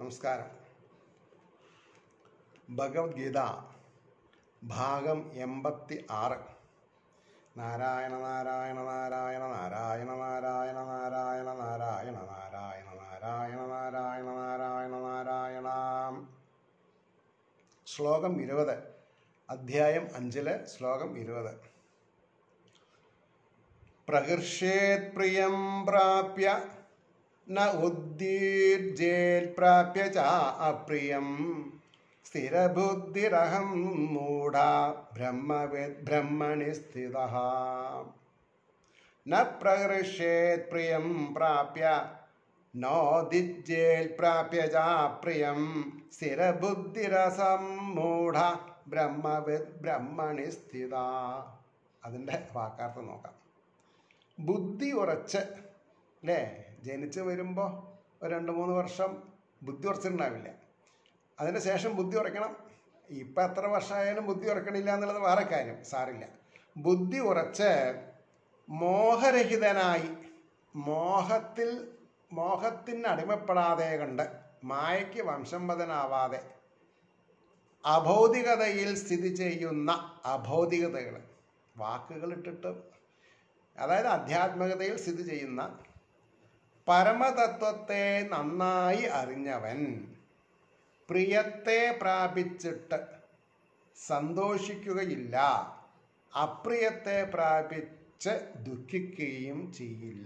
നമസ്കാരം ഭഗവത്ഗീത ഭാഗം എൺപത്തി ആറ് നാരായണ നാരായണ നാരായണ നാരായണ നാരായണ നാരായണ നാരായണ നാരായണ നാരായണ നാരായണ നാരായണ നാരായണ ശ്ലോകം ഇരുപത് അധ്യായം അഞ്ചില് ശ്ലോകം ഇരുപത് പ്രഹർഷേത് പ്രിയം പ്രാപ്യ ന ഉദ്ദീർജേത് പ്രാപ്യ ച അപ്രിയം സ്ഥിരബുദ്ധിരഹം മൂഢ ബ്രഹ്മവേദ് ബ്രഹ്മണി സ്ഥിത ന പ്രഹർഷേത് പ്രിയം പ്രാപ്യ നോദിജ്യേൽ പ്രാപ്യ ച പ്രിയം സ്ഥിരബുദ്ധിരസം മൂഢ ബ്രഹ്മവേദ് ബ്രഹ്മണി സ്ഥിത അതിൻ്റെ വാക്കാർത്ഥം നോക്കാം ബുദ്ധി ഉറച്ച് അല്ലേ ജനിച്ച് വരുമ്പോൾ ഒരു രണ്ട് മൂന്ന് വർഷം ബുദ്ധി ഉറച്ചിട്ടുണ്ടാവില്ല അതിന് ശേഷം ബുദ്ധി ഉറയ്ക്കണം ഇപ്പം എത്ര വർഷമായാലും ബുദ്ധി ഉറക്കണില്ല എന്നുള്ളത് വേറെ കാര്യം സാറില്ല ബുദ്ധി ഉറച്ച് മോഹരഹിതനായി മോഹത്തിൽ മോഹത്തിന് അടിമപ്പെടാതെ കണ്ട് മായയ്ക്ക് വംശംവദനാവാതെ അഭൗതികതയിൽ സ്ഥിതി ചെയ്യുന്ന അഭൗതികതകൾ വാക്കുകൾ ഇട്ടിട്ട് അതായത് ആധ്യാത്മികതയിൽ സ്ഥിതി ചെയ്യുന്ന പരമതത്വത്തെ നന്നായി അറിഞ്ഞവൻ പ്രിയത്തെ പ്രാപിച്ചിട്ട് സന്തോഷിക്കുകയില്ല അപ്രിയത്തെ പ്രാപിച്ച് ദുഃഖിക്കുകയും ചെയ്യില്ല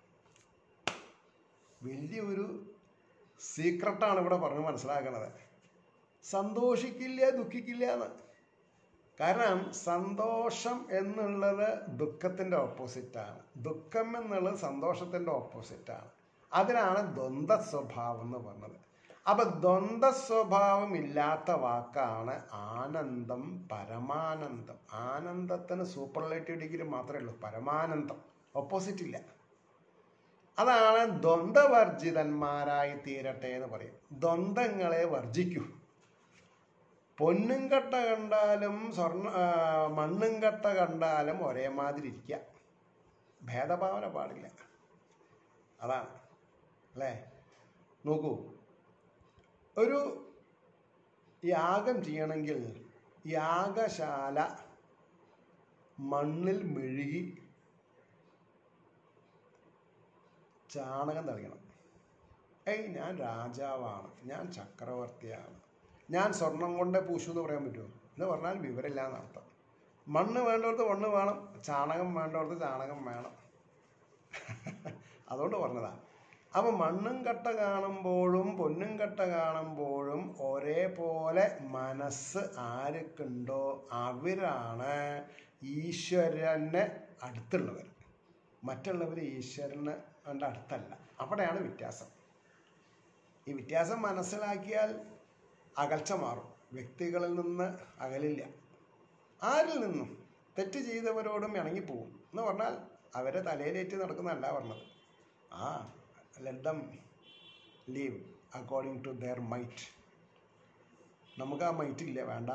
വലിയൊരു സീക്രട്ടാണ് ഇവിടെ പറഞ്ഞ് മനസ്സിലാക്കുന്നത് സന്തോഷിക്കില്ല ദുഃഖിക്കില്ല എന്ന് കാരണം സന്തോഷം എന്നുള്ളത് ദുഃഖത്തിൻ്റെ ഓപ്പോസിറ്റാണ് ദുഃഖം എന്നുള്ളത് സന്തോഷത്തിൻ്റെ ഓപ്പോസിറ്റാണ് അതിനാണ് ദ്വന്ദ്വ സ്വഭാവം എന്ന് പറഞ്ഞത് അപ്പൊ ദ്വന്ദ്വ സ്വഭാവം ഇല്ലാത്ത വാക്കാണ് ആനന്ദം പരമാനന്ദം ആനന്ദത്തിന് സൂപ്പർലേറ്റീവ് ഡിഗ്രി മാത്രമേ ഉള്ളൂ പരമാനന്ദം ഓപ്പോസിറ്റ് ഇല്ല അതാണ് ദ്വന്ദ്വർജിതന്മാരായി തീരട്ടെ എന്ന് പറയും ദ്വന്ദ്ങ്ങളെ വർജിക്കൂ പൊന്നും കട്ട കണ്ടാലും സ്വർണ്ണ ആ, മണ്ണും കട്ട കണ്ടാലും ഒരേ മാതിരി ഇരിക്കുക ഭേദഭാവന പാടില്ല അതാണ് അല്ലേ നോക്കൂ ഒരു യാഗം ചെയ്യണമെങ്കിൽ യാഗശാല മണ്ണിൽ മെഴുകി ചാണകം തളിക്കണം ഏയ് ഞാൻ രാജാവാണ് ഞാൻ ചക്രവർത്തിയാണ് ഞാൻ സ്വർണം കൊണ്ടേ പൂശു എന്ന് പറയാൻ പറ്റുമോ എന്ന് പറഞ്ഞാൽ വിവരമില്ല എന്നർത്ഥം മണ്ണ് വേണ്ടവർക്ക് മണ്ണ് വേണം ചാണകം വേണ്ടവർക്ക് ചാണകം വേണം അതുകൊണ്ട് പറഞ്ഞതാണ് അപ്പം മണ്ണും കട്ട കാണുമ്പോഴും പൊന്നും കട്ട കാണുമ്പോഴും ഒരേപോലെ മനസ്സ് ആർക്കുണ്ടോ അവരാണ് ഈശ്വരന് അടുത്തുള്ളവർ മറ്റുള്ളവർ ഈശ്വരന് അതിൻ്റെ അടുത്തല്ല അവിടെയാണ് വ്യത്യാസം ഈ വ്യത്യാസം മനസ്സിലാക്കിയാൽ അകൽച്ച മാറും വ്യക്തികളിൽ നിന്ന് അകലില്ല ആരിൽ നിന്നും തെറ്റ് ചെയ്തവരോടും ഇണങ്ങിപ്പോവും എന്ന് പറഞ്ഞാൽ അവരെ തലയിലേറ്റ് നടക്കുന്നതല്ല പറഞ്ഞത് ആ ledum leave according to their might നമുക്ക് ആ മൈറ്റ് ഇല്ല വേണ്ട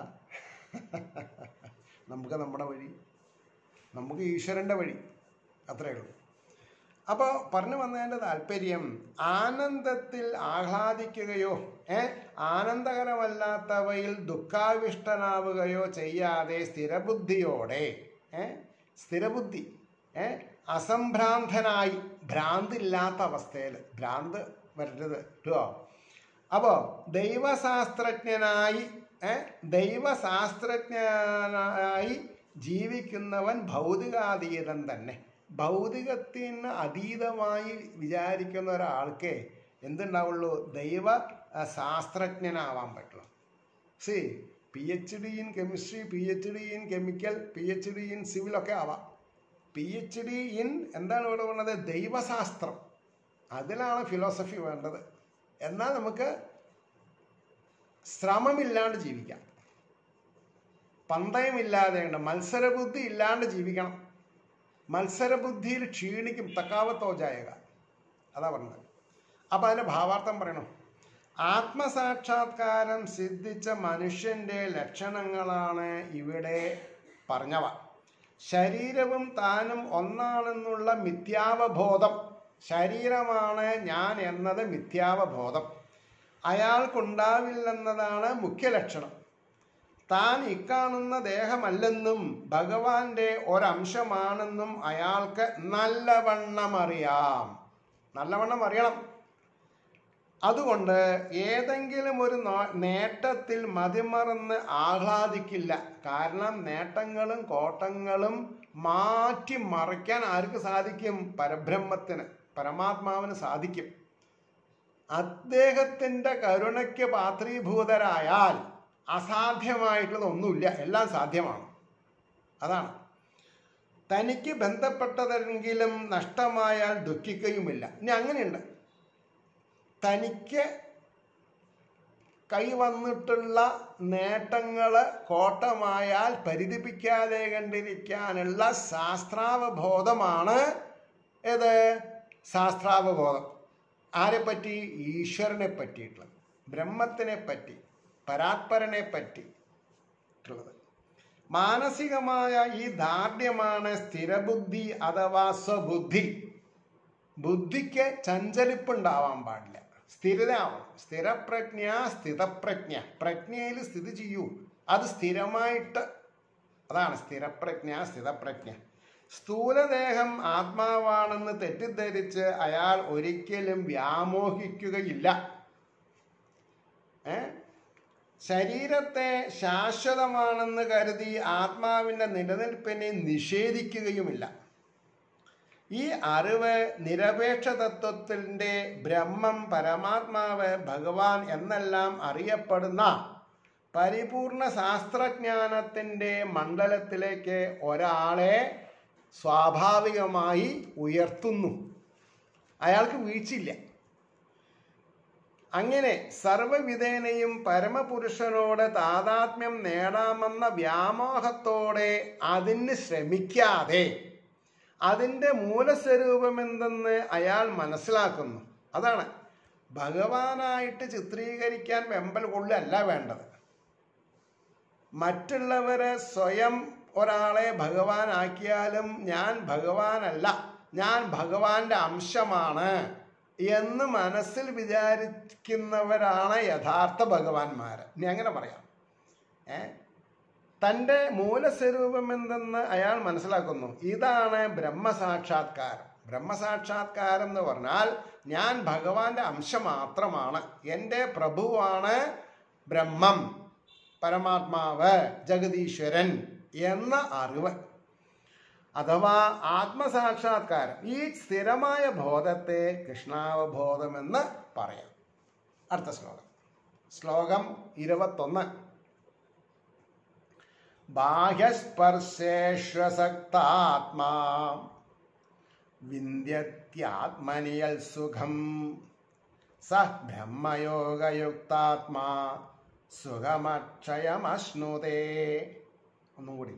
നമുക്ക് നമ്മുടെ വഴി നമുക്ക് ഈശ്വരൻ്റെ വഴി അത്രയേ ഉള്ളൂ അപ്പോൾ പറഞ്ഞു വന്നതിൻ്റെ താല്പര്യം ആനന്ദത്തിൽ ആഹ്ലാദിക്കുകയോ ഏ ആനന്ദകരമല്ലാത്തവയിൽ ദുഃഖാവിഷ്ടനാവുകയോ ചെയ്യാതെ സ്ഥിരബുദ്ധിയോടെ ഏ സ്ഥിരബുദ്ധി ഏ അസംഭ്രാന്തനായി ഭ്രാന്തില്ലാത്ത അവസ്ഥയിൽ ഭ്രാന്ത് വരരുത് കേട്ടോ അപ്പോൾ ദൈവശാസ്ത്രജ്ഞനായി ഏ ദൈവശാസ്ത്രജ്ഞനായി ജീവിക്കുന്നവൻ ഭൗതികാതീതൻ തന്നെ ഭൗതികത്തിന് അതീതമായി വിചാരിക്കുന്ന ഒരാൾക്ക് എന്തുണ്ടാവുള്ളൂ ദൈവ ആ, ശാസ്ത്രജ്ഞനാവാൻ പറ്റുള്ളൂ സി P H D in chemistry P H D in chemical P H D in സിവിലൊക്കെ ആവാം പി എച്ച് ഡി ഇൻ എന്താണ് ഇവിടെ പറഞ്ഞത് ദൈവശാസ്ത്രം അതിലാണ് ഫിലോസഫി വേണ്ടത് എന്നാൽ നമുക്ക് ശ്രമമില്ലാണ്ട് ജീവിക്കാം പന്തയമില്ലാതെ ഉണ്ട് മത്സരബുദ്ധി ഇല്ലാണ്ട് ജീവിക്കണം മത്സരബുദ്ധിയിൽ ക്ഷീണിക്കും തക്കാവത്തോജായക അതാ പറഞ്ഞത് അപ്പം അതിൻ്റെ ഭാവാർത്ഥം പറയണം ആത്മസാക്ഷാത്കാരം സിദ്ധിച്ച മനുഷ്യൻ്റെ ലക്ഷണങ്ങളാണ് ഇവിടെ പറഞ്ഞവ ശരീരവും താനും ഒന്നാണെന്നുള്ള മിഥ്യാവബോധം ശരീരമാണ് ഞാൻ എന്നത് മിഥ്യാവബോധം അയാൾക്കുണ്ടാവില്ലെന്നതാണ് മുഖ്യ ലക്ഷണം താൻ ഇക്കാണുന്ന ദേഹമല്ലെന്നും ഭഗവാന്റെ ഒരംശമാണെന്നും അയാൾക്ക് നല്ലവണ്ണം അറിയാം നല്ലവണ്ണം അറിയണം അതുകൊണ്ട് ഏതെങ്കിലും ഒരു നോ- നേട്ടത്തിൽ മതിമറന്ന് ആഹ്ലാദിക്കില്ല കാരണം നേട്ടങ്ങളും കോട്ടങ്ങളും മാറ്റി മറിക്കാൻ ആർക്ക് സാധിക്കും പരബ്രഹ്മത്തിന് പരമാത്മാവിന് സാധിക്കും അദ്ദേഹത്തിൻ്റെ കരുണയ്ക്ക് പാത്രീഭൂതരായാൽ അസാധ്യമായിട്ടുള്ളത് ഒന്നുമില്ല എല്ലാം സാധ്യമാണ് അതാണ് തനിക്ക് ബന്ധപ്പെട്ടതെങ്കിലും നഷ്ടമായാൽ ദുഃഖിക്കുകയുമില്ല ഇനി അങ്ങനെയുണ്ട് തനിക്ക് കൈവന്നിട്ടുള്ള നേട്ടങ്ങൾ കോട്ടമായാൽ പരിധിപ്പിക്കാതെ കണ്ടിരിക്കാനുള്ള ശാസ്ത്രാവബോധമാണ് ഏത് ശാസ്ത്രാവബോധം ആരെപ്പറ്റി ഈശ്വരനെ പറ്റിയിട്ടുള്ളത് ബ്രഹ്മത്തിനെ പറ്റി പരാത്പരനെ പറ്റി ഉള്ളത് മാനസികമായ ഈ ദാർഢ്യമാണ് സ്ഥിരബുദ്ധി അഥവാ സ്വബുദ്ധി ബുദ്ധിക്ക് ചഞ്ചലിപ്പുണ്ടാവാൻ പാടില്ല സ്ഥിരത ആവണം സ്ഥിരപ്രജ്ഞ സ്ഥിതപ്രജ്ഞ പ്രജ്ഞയിൽ സ്ഥിതി ചെയ്യൂ അത് സ്ഥിരമായിട്ട് അതാണ് സ്ഥിരപ്രജ്ഞ സ്ഥിതപ്രജ്ഞ സ്ഥൂലദേഹം ആത്മാവാണെന്ന് തെറ്റിദ്ധരിച്ച് അയാൾ ഒരിക്കലും വ്യാമോഹിക്കുകയില്ല ഏ ശരീരത്തെ ശാശ്വതമാണെന്ന് കരുതി ആത്മാവിൻ്റെ നിലനിൽപ്പിനെ നിഷേധിക്കുകയുമില്ല ഈ അറിവ് നിരപേക്ഷ തത്വത്തിൻ്റെ ബ്രഹ്മം പരമാത്മാവ് ഭഗവാൻ എന്നെല്ലാം അറിയപ്പെടുന്ന പരിപൂർണ ശാസ്ത്രജ്ഞാനത്തിൻ്റെ മണ്ഡലത്തിലേക്ക് ഒരാളെ സ്വാഭാവികമായി ഉയർത്തുന്നു അയാൾക്ക് വീഴ്ചയില്ല അങ്ങനെ സർവവിധേനയും പരമപുരുഷനോട് താതാത്മ്യം നേടാമെന്ന വ്യാമോഹത്തോടെ അതിന് ശ്രമിക്കാതെ അതിൻ്റെ മൂലസ്വരൂപമെന്തെന്ന് അയാൾ മനസ്സിലാക്കുന്നു അതാണ് ഭഗവാനായിട്ട് ചിത്രീകരിക്കാൻ വെമ്പൽ കൊള്ളല്ല വേണ്ടത് മറ്റുള്ളവരെ സ്വയം ഒരാളെ ഭഗവാനാക്കിയാലും ഞാൻ ഭഗവാനല്ല ഞാൻ ഭഗവാന്റെ അംശമാണ് എന്ന് മനസ്സിൽ വിചാരിക്കുന്നവരാണ് യഥാർത്ഥ ഭഗവാന്മാർ ഇനി അങ്ങനെ പറയാം ഏ തൻ്റെ മൂലസ്വരൂപം എന്തെന്ന് അയാൾ മനസ്സിലാക്കുന്നു ഇതാണ് ബ്രഹ്മസാക്ഷാത്കാരം ബ്രഹ്മസാക്ഷാത്കാരം എന്ന് പറഞ്ഞാൽ ഞാൻ ഭഗവാന്റെ അംശം മാത്രമാണ് എൻ്റെ പ്രഭുവാണ് ബ്രഹ്മം പരമാത്മാവ് ജഗതീശ്വരൻ എന്ന അറിവ് അഥവാ ആത്മസാക്ഷാത്കാരം ഈ സ്ഥിരമായ ബോധത്തെ കൃഷ്ണാവബോധമെന്ന് പറയാം അടുത്ത ശ്ലോകം ശ്ലോകം ഇരുപത്തൊന്ന് ബാഹ്യസ്പർശേഷ്വസക്താത്മാ വിന്ധ്യത്യാത്മനിയൽ സുഖം സ ബ്രഹ്മയോഗയുക്താത്മാ സുഖമക്ഷയമശ്നുതേ ഒന്നും കൂടി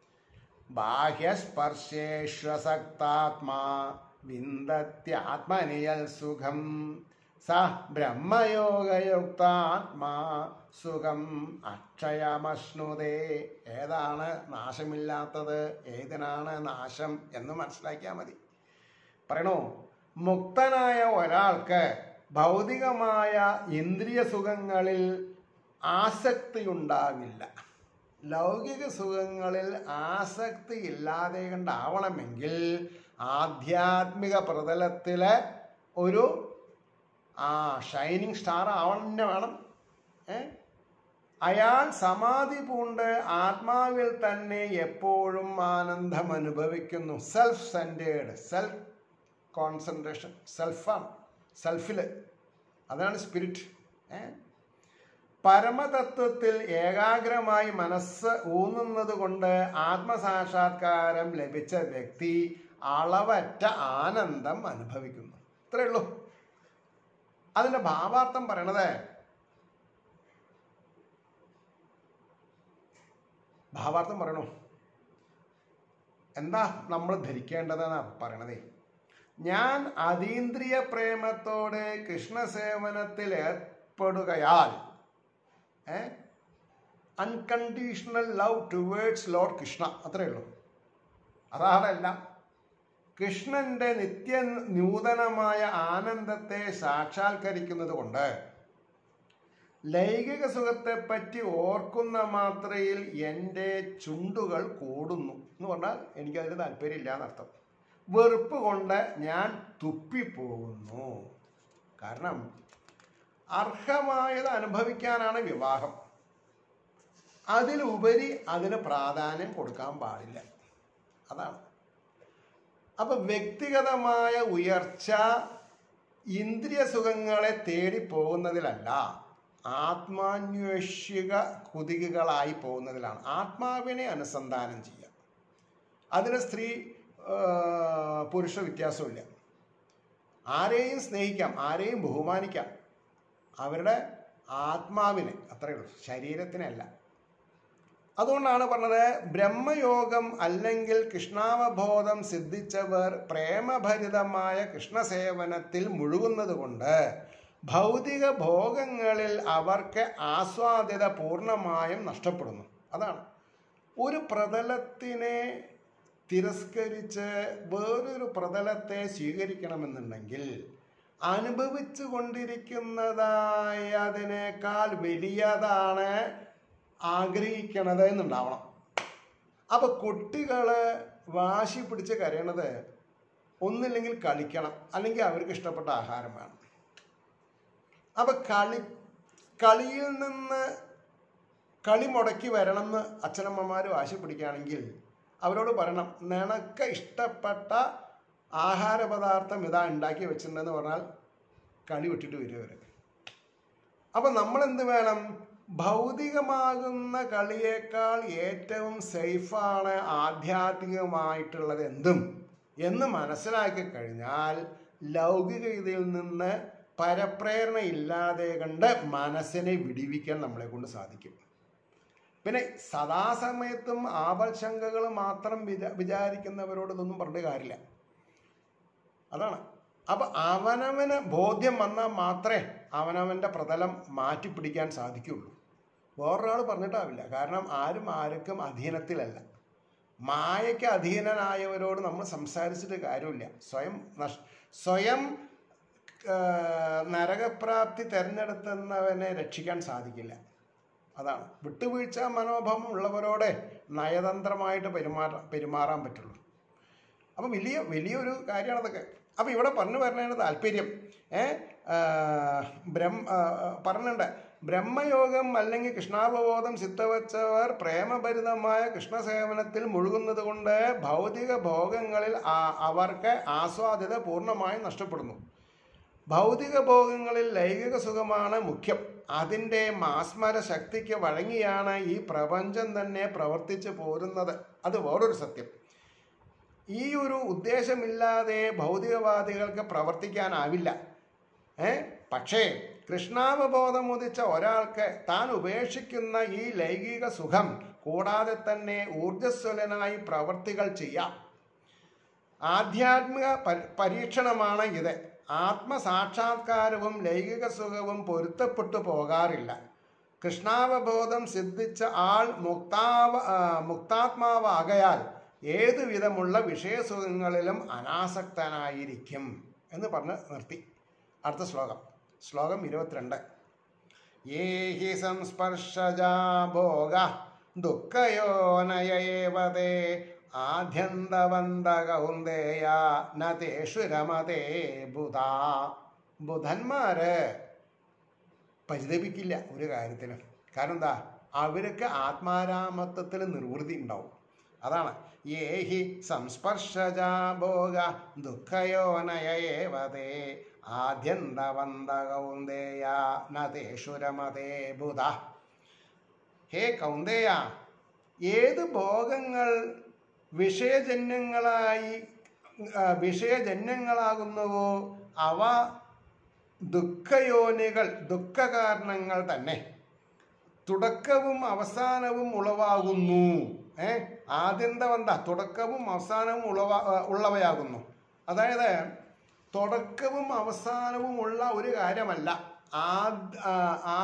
ബാഹ്യസ്പർശേഷ്വസക്താത്മാ വിന്ദത്യാത്മനിയൽ സുഖം സ ബ്രഹ്മയോഗയുക്താത്മാ സുഖം അക്ഷയമശ്നുതേ ഏതാണ് നാശമില്ലാത്തത് ഏതിനാണ് നാശം എന്ന് മനസ്സിലാക്കിയാൽ മതി പറയണോ മുക്തനായ ഒരാൾക്ക് ഭൗതികമായ ഇന്ദ്രിയ സുഖങ്ങളിൽ ആസക്തി ഉണ്ടാവില്ല ലൗകിക സുഖങ്ങളിൽ ആസക്തി ഇല്ലാതെ കണ്ടാവണമെങ്കിൽ ആധ്യാത്മിക പ്രതലത്തിലെ ഒരു ആ ഷൈനിങ് സ്റ്റാർ ആവണം തന്നെ വേണം ഏ അയാൾ സമാധി പൂണ്ട് ആത്മാവിൽ തന്നെ എപ്പോഴും ആനന്ദം അനുഭവിക്കുന്നു സെൽഫ് സെൻറ്റേഡ് സെൽഫ് കോൺസെൻട്രേഷൻ സെൽഫാണ് സെൽഫിൽ അതാണ് സ്പിരിറ്റ് ഏ പരമതത്വത്തിൽ ഏകാഗ്രമായി മനസ്സ് ഊന്നുന്നത് കൊണ്ട് ആത്മസാക്ഷാത്കാരം ലഭിച്ച വ്യക്തി അളവറ്റ ആനന്ദം അനുഭവിക്കുന്നു ഇത്രയേ ഉള്ളൂ അതിന്റെ ഭാവാർത്ഥം പറയണത് ഭാവാർത്ഥം പറയണു എന്താ നമ്മൾ ധരിക്കേണ്ടതെന്നാ പറയണതേ ഞാൻ അതീന്ദ്രിയ പ്രേമത്തോടെ കൃഷ്ണസേവനത്തിൽ ഏർപ്പെടുകയാൽ unconditional love towards lord Krishna അത്രയേ ഉള്ളൂ അതാണ് എല്ലാം കൃഷ്ണന്റെ നിത്യ നൂതനമായ ആനന്ദത്തെ സാക്ഷാത്കരിക്കുന്നത് കൊണ്ട് ലൈംഗിക സുഖത്തെപ്പറ്റി ഓർക്കുന്ന മാത്രയിൽ എൻ്റെ ചുണ്ടുകൾ കൂടുന്നു എന്ന് പറഞ്ഞാൽ എനിക്കതിന് താല്പര്യമില്ല എന്നർത്ഥം വെറുപ്പ് കൊണ്ട് ഞാൻ തുപ്പിപ്പോകുന്നു കാരണം അർഹമായത് അനുഭവിക്കാനാണ് വിവാഹം അതിലുപരി അതിന് പ്രാധാന്യം കൊടുക്കാൻ പാടില്ല അതാണ് അപ്പൊ വ്യക്തിഗതമായ ഉയർച്ച ഇന്ദ്രിയ സുഖങ്ങളെ തേടി പോകുന്നതിലല്ല ആത്മാന്വേഷിക കുതികളായി പോകുന്നതിലാണ് ആത്മാവിനെ അനുസന്ധാനം ചെയ്യുക അതിന് സ്ത്രീ ആ, പുരുഷ വ്യത്യാസമില്ല ആരെയും സ്നേഹിക്കാം ആരെയും ബഹുമാനിക്കാം അവരുടെ ആത്മാവിനെ അത്രയേ ഉള്ളൂ ശരീരത്തിനല്ല അതുകൊണ്ടാണ് പറഞ്ഞത് ബ്രഹ്മയോഗം അല്ലെങ്കിൽ കൃഷ്ണാവബോധം സിദ്ധിച്ചവർ പ്രേമഭരിതമായ കൃഷ്ണസേവനത്തിൽ മുഴുകുന്നത് കൊണ്ട് ഭൗതിക ഭോഗങ്ങളിൽ അവർക്ക് ആസ്വാദ്യത പൂർണ്ണമായും നഷ്ടപ്പെടുന്നു അതാണ് ഒരു പ്രതലത്തിനെ തിരസ്കരിച്ച് വേറൊരു പ്രതലത്തെ സ്വീകരിക്കണമെന്നുണ്ടെങ്കിൽ അനുഭവിച്ചു കൊണ്ടിരിക്കുന്നതായ അതിനേക്കാൾ വലിയതാണ് ആഗ്രഹിക്കണത് എന്നുണ്ടാവണം അപ്പൊ കുട്ടികള് വാശി പിടിച്ച് കരയണത് ഒന്നില്ലെങ്കിൽ കളിക്കണം അല്ലെങ്കിൽ അവർക്ക് ഇഷ്ടപ്പെട്ട ആഹാരം വേണം അപ്പൊ കളി കളിയിൽ നിന്ന് കളി മുടക്കി വരണം എന്ന് അച്ഛനമ്മമാർ വാശി പിടിക്കുകയാണെങ്കിൽ അവരോട് പറയണം നിനക്ക് ഇഷ്ടപ്പെട്ട ആഹാര പദാർത്ഥം ഇതാ ഉണ്ടാക്കി വെച്ചിട്ടുണ്ടെന്ന് പറഞ്ഞാൽ കളി വിട്ടിട്ട് വരും അവര് അപ്പൊ നമ്മൾ എന്ത് വേണം ഭൗതികമാകുന്ന കളിയേക്കാൾ ഏറ്റവും സേഫാണ് ആധ്യാത്മികമായിട്ടുള്ളത് എന്തും എന്ന് മനസ്സിലാക്കി കഴിഞ്ഞാൽ ലൗകികതയിൽ നിന്ന് പരപ്രേരണ ഇല്ലാതെ കണ്ട് മനസ്സിനെ വിടിവിക്കാൻ നമ്മളെ കൊണ്ട് സാധിക്കും പിന്നെ സദാസമയത്തും ആപൽശങ്കകൾ മാത്രം വിചാ വിചാരിക്കുന്നവരോട് ഇതൊന്നും പറഞ്ഞിട്ട് കാര്യമില്ല അതാണ് അപ്പൊ അവനവന് ബോധ്യം വന്നാൽ മാത്രമേ അവനവന്റെ പ്രതലം മാറ്റിപ്പിടിക്കാൻ സാധിക്കുള്ളൂ വേറൊരാൾ പറഞ്ഞിട്ടാവില്ല കാരണം ആരും ആർക്കും അധീനത്തിലല്ല മായയ്ക്ക് അധീനനായവരോട് നമ്മൾ സംസാരിച്ചിട്ട് കാര്യമില്ല സ്വയം നഷ് സ്വയം ആ, നരകപ്രാപ്തി തിരഞ്ഞെടുത്തുന്നവനെ രക്ഷിക്കാൻ സാധിക്കില്ല അതാണ് വിട്ടുവീഴ്ച മനോഭാവം ഉള്ളവരോടെ നയതന്ത്രമായിട്ട് പെരുമാറ പെരുമാറാൻ പറ്റുള്ളൂ അപ്പം വലിയ വലിയൊരു കാര്യമാണ് അതൊക്കെ അപ്പം ഇവിടെ പറഞ്ഞു പറഞ്ഞതിന് താല്പര്യം ഏ ആ, ബ്രഹ്മ ആ, ആ, പറഞ്ഞിട്ടുണ്ട് ബ്രഹ്മയോഗം അല്ലെങ്കിൽ കൃഷ്ണാവബോധം സിദ്ധവച്ചവർ പ്രേമഭരിതമായ കൃഷ്ണസേവനത്തിൽ മുഴുകുന്നത് കൊണ്ട് ഭൗതിക ഭോഗങ്ങളിൽ ആ- അവർക്ക് ആസ്വാദ്യത പൂർണ്ണമായും നഷ്ടപ്പെടുന്നു ഭൗതിക ഭോഗങ്ങളിൽ ലൈംഗിക സുഖമാണ് മുഖ്യം അതിൻ്റെ മാസ്മര ശക്തിക്ക് വഴങ്ങിയാണ് ഈ പ്രപഞ്ചം തന്നെ പ്രവർത്തിച്ചു പോരുന്നത് അത് വേറൊരു സത്യം ഈ ഒരു ഉദ്ദേശമില്ലാതെ ഭൗതികവാദികൾക്ക് പ്രവർത്തിക്കാനാവില്ല ഏ പക്ഷേ കൃഷ്ണാവബോധം ഉദിച്ച ഒരാൾക്ക് താൻ ഉപേക്ഷിക്കുന്ന ഈ ലൈംഗിക സുഖം കൂടാതെ തന്നെ ഊർജ്ജസ്വലനായി പ്രവർത്തികൾ ചെയ്യാം ആധ്യാത്മിക പരി- പരീക്ഷണമാണ് ഇത് ആത്മസാക്ഷാത്കാരവും ലൈംഗിക സുഖവും പൊരുത്തപ്പെട്ടു പോകാറില്ല കൃഷ്ണാവബോധം സിദ്ധിച്ച ആൾ മുക്താവ ആ, മുക്താത്മാവാകയാൽ ഏതു വിധമുള്ള വിഷയസുഖങ്ങളിലും അനാസക്തനായിരിക്കും എന്ന് പറഞ്ഞ് നിർത്തി അടുത്ത ശ്ലോകം ശ്ലോകം ഇരുപത്തിരണ്ട് യേ ഹി സംസ്പർശജാ ഭോഗ ദുഃഖയോനയേവതേ ആദ്യന്തവന്ത കൗന്ദേയ നതേഷു രമതേ ബുധ ബുധന്മാര് പരിതപിക്കില്ല ഒരു കാര്യത്തിലും കാരണം എന്താ അവർക്ക് ആത്മാരാമത്വത്തിൽ നിർവൃതി ഉണ്ടാവും അതാണ് ഏഹി സംസ്പർശജാ ഭോഗ ദുഃഖയോനയേവതേ ആദ്യന്തവന്ത കൗന്ദേയ നതേഷു രമതേ ബുധ ഹേ കൗന്ദേയ ഏത് ഭോഗങ്ങൾ വിഷയജന്യങ്ങളായി ആ, വിഷയജന്യങ്ങളാകുന്നുവോ അവ ദുഃഖയോനികൾ ദുഃഖകാരണങ്ങൾ തന്നെ തുടക്കവും അവസാനവും ഉളവാകുന്നു ഏ ആദ്യന്തവന്ത തുടക്കവും അവസാനവും ഉളവ ആ, ഉള്ളവയാകുന്നു അതായത് തുടക്കവും അവസാനവും ഉള്ള ഒരു കാര്യമല്ല ആദ്- ആ,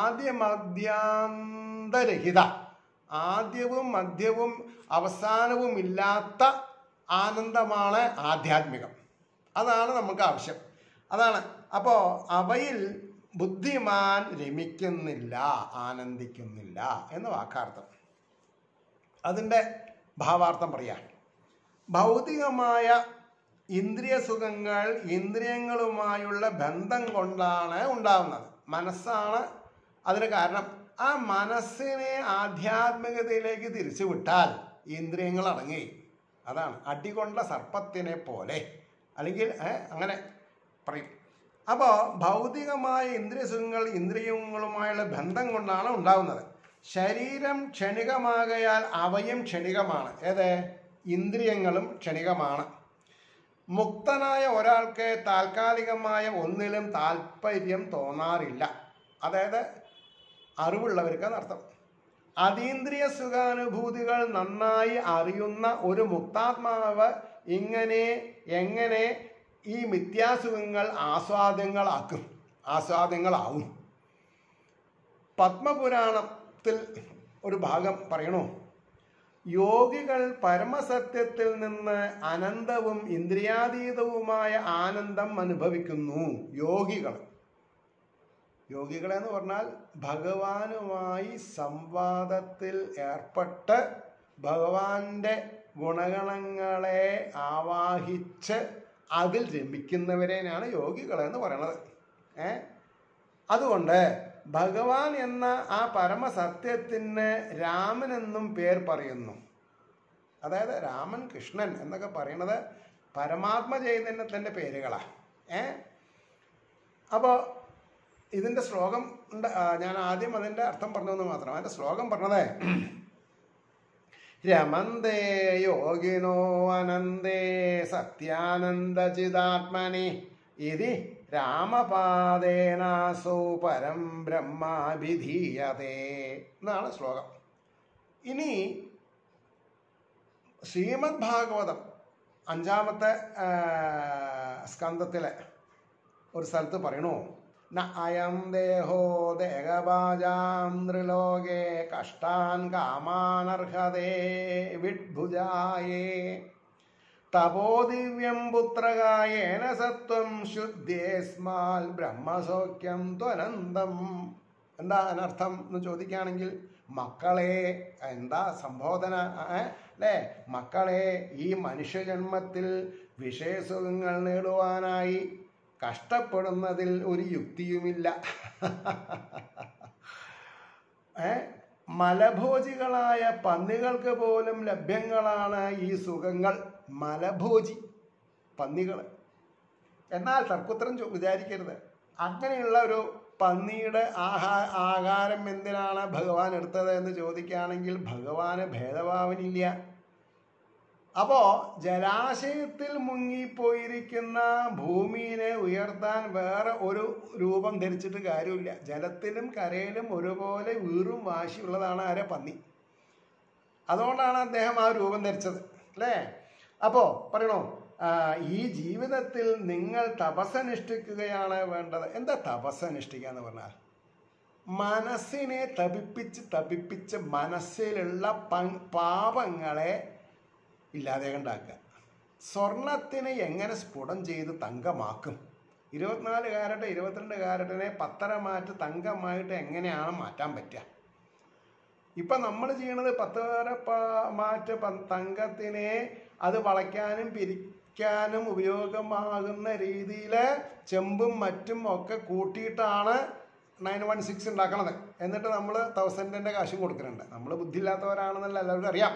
ആദ്യമദ്യാന്തരഹിത ആദ്യവും മധ്യവും അവസാനവും ഇല്ലാത്ത ആനന്ദമാണ് ആധ്യാത്മികം അതാണ് നമുക്ക് ആവശ്യം അതാണ് അപ്പോൾ അവയിൽ ബുദ്ധിമാൻ രമിക്കുന്നില്ല ആനന്ദിക്കുന്നില്ല എന്ന് വാക്കാർത്ഥം അതിൻ്റെ ഭാവാർത്ഥം പറയാം ഭൗതികമായ ഇന്ദ്രിയ സുഖങ്ങൾ ഇന്ദ്രിയങ്ങളുമായുള്ള ബന്ധം കൊണ്ടാണ് ഉണ്ടാവുന്നത് മനസ്സാണ് അതിന് കാരണം ആ മനസ്സിനെ ആധ്യാത്മികതയിലേക്ക് തിരിച്ചു വിട്ടാൽ ഇന്ദ്രിയങ്ങൾ അടങ്ങി അതാണ് അടികൊണ്ട സർപ്പത്തിനെ പോലെ അല്ലെങ്കിൽ ഏ, അങ്ങനെ പറയും അപ്പോൾ ഭൗതികമായ ഇന്ദ്രിയ സുഖങ്ങൾ ഇന്ദ്രിയങ്ങളുമായുള്ള ബന്ധം കൊണ്ടാണ് ഉണ്ടാവുന്നത് ശരീരം ക്ഷണികമാകയാൽ അവയും ക്ഷണികമാണ് ഏത് ഇന്ദ്രിയങ്ങളും ക്ഷണികമാണ് മുക്തനായ ഒരാൾക്ക് താൽക്കാലികമായ ഒന്നിലും താല്പര്യം തോന്നാറില്ല അതായത് അറിവുള്ളവർക്ക് എന്നർത്ഥം അതീന്ദ്രിയ സുഖാനുഭൂതികൾ നന്നായി അറിയുന്ന ഒരു മുക്താത്മാവ് ഇങ്ങനെ എങ്ങനെ ഈ മിഥ്യാസുഖങ്ങൾ ആസ്വാദ്യങ്ങളാക്കും ആസ്വാദ്യങ്ങളാവും പത്മപുരാണത്തിൽ ഒരു ഭാഗം പറയണു യോഗികൾ പരമസത്യത്തിൽ നിന്ന് അനന്തവും ഇന്ദ്രിയാതീതവുമായ ആനന്ദം അനുഭവിക്കുന്നു യോഗികൾ യോഗികളെന്ന് പറഞ്ഞാൽ ഭഗവാനുമായി സംവാദത്തിൽ ഏർപ്പെട്ട് ഭഗവാന്റെ ഗുണഗണങ്ങളെ ആവാഹിച്ച് അതിൽ രമിക്കുന്നവരെയാണ് യോഗികളെന്ന് പറയണത് ഏ അതുകൊണ്ട് ഭഗവാൻ എന്ന ആ പരമസത്യത്തിന് രാമൻ എന്നും പേർ പറയുന്നു അതായത് രാമൻ കൃഷ്ണൻ എന്നൊക്കെ പറയുന്നത് പരമാത്മ ചൈതന്യത്തിൻ്റെ പേരുകളാണ് ഏ അപ്പോൾ ഇതിൻ്റെ ശ്ലോകം ഉണ്ട് ആ, ഞാൻ ആദ്യം അതിൻ്റെ അർത്ഥം പറഞ്ഞതെന്ന് മാത്രം അതിൻ്റെ ശ്ലോകം പറഞ്ഞത് രമന്തേ യോഗിനോ അനന്തേ സത്യാനന്ദചിതാത്മനി ഇതി രാമപാദേനാസോ പരം ബ്രഹ്മാഭിധീയതേ എന്നാണ് ശ്ലോകം ഇനി ശ്രീമദ് ഭാഗവതം അഞ്ചാമത്തെ ആ, സ്കന്ധത്തിലെ ഒരു സ്ഥലത്ത് പറയണു ന അയം ദേഹോ ദേഹബാജാം ത്രിലോകേ കഷ്ടാൻ കാമാനർഹതേ വിഡ്ഭുജായേ തപോദിവ്യം പുത്രകായേന സത്വം ശുദ്ധേസ്മാൽ ബ്രഹ്മസൗഖ്യം ത്വനന്തം എന്താ അതിനർത്ഥം എന്ന് ചോദിക്കുകയാണെങ്കിൽ മക്കളെ എന്താ സംബോധന ഏ? അല്ലേ മക്കളെ ഈ മനുഷ്യജന്മത്തിൽ വിഷയസുഖങ്ങൾ നേടുവാനായി കഷ്ടപ്പെടുന്നതിൽ ഒരു യുക്തിയുമില്ല ഏ മലഭോജികളായ പന്നികൾക്ക് പോലും ലഭ്യങ്ങളാണ് ഈ സുഖങ്ങൾ മലഭോജി പന്നികൾ എന്നാൽ തർക്കുത്തരം ചോ- വിചാരിക്കരുത് അങ്ങനെയുള്ള ഒരു പന്നിയുടെ ആഹാ ആഹാരം എന്തിനാണ് ഭഗവാൻ എടുത്തത് എന്ന് ചോദിക്കുകയാണെങ്കിൽ ഭഗവാന് ഭേദഭാവനില്ല അപ്പോ ജലാശയത്തിൽ മുങ്ങിപ്പോയിരിക്കുന്ന ഭൂമിയെ ഉയർത്താൻ വേറെ ഒരു രൂപം ധരിച്ചിട്ട് കാര്യമില്ല ജലത്തിലും കരയിലും ഒരുപോലെ വീറും വാശിയുള്ളതാണ് ആരെ പന്നി അതുകൊണ്ടാണ് അദ്ദേഹം ആ രൂപം ധരിച്ചത് അല്ലേ അപ്പോ പറയണോ ആ, ഈ ജീവിതത്തിൽ നിങ്ങൾ തപസ്സനുഷ്ഠിക്കുകയാണ് വേണ്ടത് എന്താ തപസ്സനുഷ്ഠിക്കുക എന്ന് പറഞ്ഞാൽ മനസ്സിനെ തപിപ്പിച്ച് തപിപ്പിച്ച് മനസ്സിലുള്ള പ- പാപങ്ങളെ ഇല്ലാതെ ഉണ്ടാക്കുക സ്വർണത്തിനെ എങ്ങനെ സ്ഫുടം ചെയ്ത് തങ്കമാക്കും ഇരുപത്തിനാല് കാരറ്റ് ഇരുപത്തിരണ്ട് കാരറ്റിനെ പത്തരമാറ്റ് തങ്കമായിട്ട് എങ്ങനെയാണ് മാറ്റാൻ പറ്റുക ഇപ്പം നമ്മൾ ചെയ്യണത് പത്ത് വരെ പ- മാറ്റ് പ- തങ്കത്തിനെ അത് വളയ്ക്കാനും പിരിക്കാനും ഉപയോഗമാകുന്ന രീതിയിൽ ചെമ്പും മറ്റും ഒക്കെ കൂട്ടിയിട്ടാണ് നയൻ വൺ സിക്സ് ഉണ്ടാക്കണത് എന്നിട്ട് നമ്മൾ തൗസൻഡിൻ്റെ കാശും കൊടുക്കുന്നുണ്ട് നമ്മൾ ബുദ്ധിയില്ലാത്തവരാണെന്നല്ല എല്ലാവർക്കും അറിയാം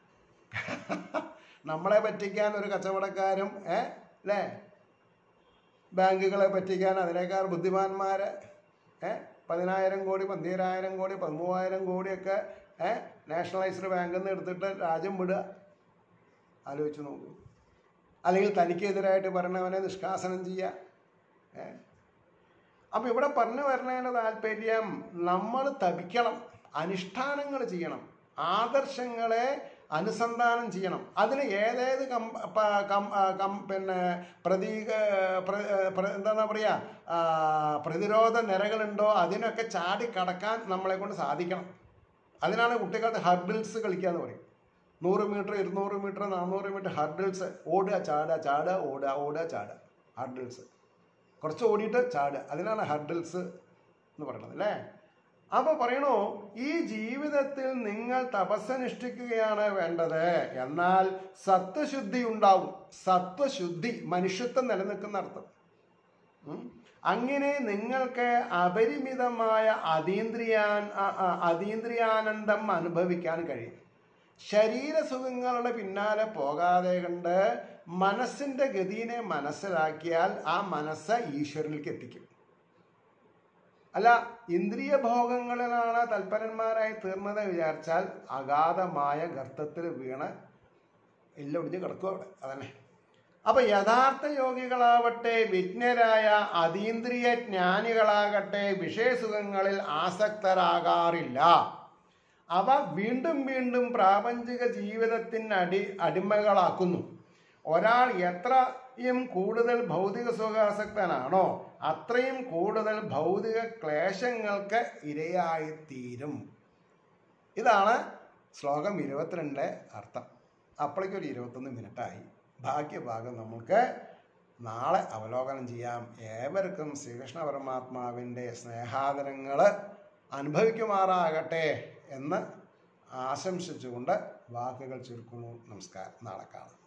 നമ്മളെ പറ്റിക്കാൻ ഒരു കച്ചവടക്കാരും ഏ അല്ലേ ബാങ്കുകളെ പറ്റിക്കാൻ അതിനേക്കാൾ ബുദ്ധിമാന്മാരെ ഏ പതിനായിരം കോടി പന്തീരായിരം കോടി പതിമൂവായിരം കോടിയൊക്കെ ഏ നാഷണലൈസ്ഡ് ബാങ്കിൽ നിന്ന് എടുത്തിട്ട് രാജ്യം വിടുക ആലോചിച്ച് നോക്കൂ അല്ലെങ്കിൽ തനിക്കെതിരായിട്ട് പറഞ്ഞവനെ നിഷ്കാസനം ചെയ്യുക ഏ അപ്പം ഇവിടെ പറഞ്ഞു വരുന്നതിൻ്റെ താല്പര്യം നമ്മൾ തപിക്കണം അനുഷ്ഠാനങ്ങൾ ചെയ്യണം ആദർശങ്ങളെ അനുസന്ധാനം ചെയ്യണം അതിന് ഏതേത് കം പ- കം ആ, കം പിന്നെ പ്രതീക പ്ര- പ്ര- എന്താ പറയുക ആ, പ്രതിരോധ നിരകളുണ്ടോ അതിനൊക്കെ ചാടി കടക്കാൻ നമ്മളെ കൊണ്ട് സാധിക്കണം അതിനാണ് കുട്ടികൾക്ക് ഹർഡിൽസ് കളിക്കുക എന്ന് പറയും നൂറ് മീറ്റർ ഇരുന്നൂറ് മീറ്റർ നാനൂറ് മീറ്റർ ഹർഡിൽസ് ഓടുക ചാടുക ചാടുക ഓടുക ഓടുക ചാടുക ഹർഡിൽസ് കുറച്ച് ഓടിയിട്ട് ചാടുക അതിനാണ് ഹർഡിൽസ് എന്ന് പറയുന്നത് അല്ലേ അപ്പൊ പറയണു ഈ ജീവിതത്തിൽ നിങ്ങൾ തപസ്സനുഷ്ഠിക്കുകയാണ് വേണ്ടത് എന്നാൽ സത്വശുദ്ധി ഉണ്ടാവും സത്വശുദ്ധി മനുഷ്യത്വം നിലനിൽക്കുന്ന അർത്ഥം ഉം. അങ്ങനെ നിങ്ങൾക്ക് അപരിമിതമായ അതീന്ദ്രിയാൻ അ- അ- അതീന്ദ്രിയാനന്ദം അനുഭവിക്കാൻ കഴിയും ശരീരസുഖങ്ങളുടെ പിന്നാലെ പോകാതെ കണ്ട് മനസ്സിന്റെ ഗതിയെ മനസ്സിലാക്കിയാൽ ആ മനസ്സ് ഈശ്വരനിലേക്ക് എത്തിക്കും അല്ല ഇന്ദ്രിയ ഭോഗങ്ങളിലാണ് തൽപരന്മാരായി തീർന്നത് വിചാരിച്ചാൽ അഗാധമായ ഗർത്തത്തിൽ വീണ് എല്ലാം ഒടിഞ്ഞ് കിടക്കും അവിടെ അതന്നെ അപ്പൊ യഥാർത്ഥ യോഗികളാവട്ടെ വിജ്ഞരായ അതീന്ദ്രിയ ജ്ഞാനികളാകട്ടെ വിഷയസുഖങ്ങളിൽ ആസക്തരാകാറില്ല അവ വീണ്ടും വീണ്ടും പ്രാപഞ്ചിക ജീവിതത്തിന് അടി അടിമകളാക്കുന്നു ഒരാൾ എത്രയും കൂടുതൽ ഭൗതിക സുഖാസക്തനാണോ അത്രയും കൂടുതൽ ഭൗതിക ക്ലേശങ്ങൾക്ക് ഇരയായിത്തീരും ഇതാണ് ശ്ലോകം ഇരുപത്തിരണ്ടിലെ അർത്ഥം അപ്പോഴേക്കും ഒരു ഇരുപത്തൊന്ന് മിനിറ്റായി ബാക്കി ഭാഗം നമുക്ക് നാളെ അവലോകനം ചെയ്യാം ഏവർക്കും ശ്രീകൃഷ്ണ പരമാത്മാവിൻ്റെ സ്നേഹാദരങ്ങൾ അനുഭവിക്കുമാറാകട്ടെ എന്ന് ആശംസിച്ചുകൊണ്ട് വാക്കുകൾ ചുരുക്കുന്നു നമസ്കാരം നാളെ കാണാം